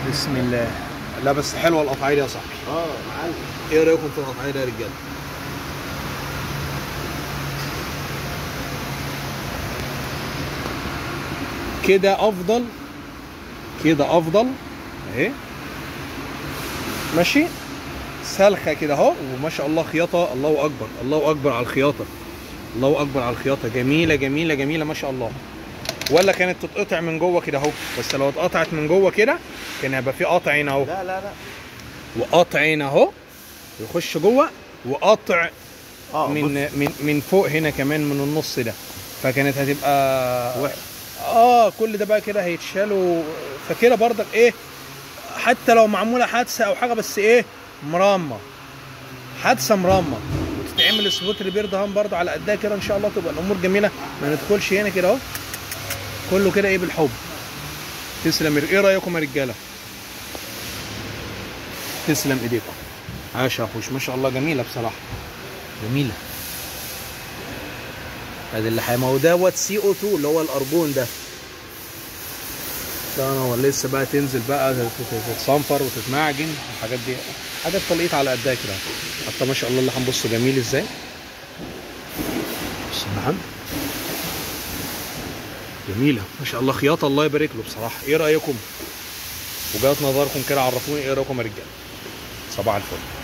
بسم الله لا بس حلوه القطعيه دي يا صاحبي اه معلم ايه رايكم في القطعيه دي يا رجاله كده افضل كده افضل اهي ماشي سلخه كده اهو وما شاء الله خياطه الله اكبر الله اكبر على الخياطه الله اكبر على الخياطه جميله جميله جميله ما شاء الله ولا كانت تتقطع من جوه كده اهو بس لو اتقطعت من جوه كده كان هيبقى في قطع هنا اهو لا لا لا وقطع هنا اهو يخش جوه وقطع اه من من من من فوق هنا كمان من النص ده فكانت هتبقى وحش. اه كل ده بقى كده هيتشال و- فكده برضك ايه حتى لو معموله حادثه او حاجه بس ايه مرمى حادثه مرمى وتتعمل سبوت ريبير دهان برضه على قدها كده ان شاء الله تبقى الامور جميله ما ندخلش هنا كده اهو كله كده ايه بالحب تسلم ايه رايكم يا رجاله تسلم ايديكم عاش يا اخوش ما شاء الله جميله بصراحه جميله ادي اللحام اهو دوت سي او 2 اللي هو الارجون ده ده هو لسه بقى تنزل بقى تت- تت- تتصنفر وتتمعجن الحاجات دي حاجات طلقيت على قدها كده حتى ما شاء الله اللحم بصوا جميل ازاي بص اللحم جميله ما شاء الله خياطه الله يبارك له بصراحه ايه رايكم وجهات نظركم كده عرفوني ايه رايكم يا رجاله صباح الفل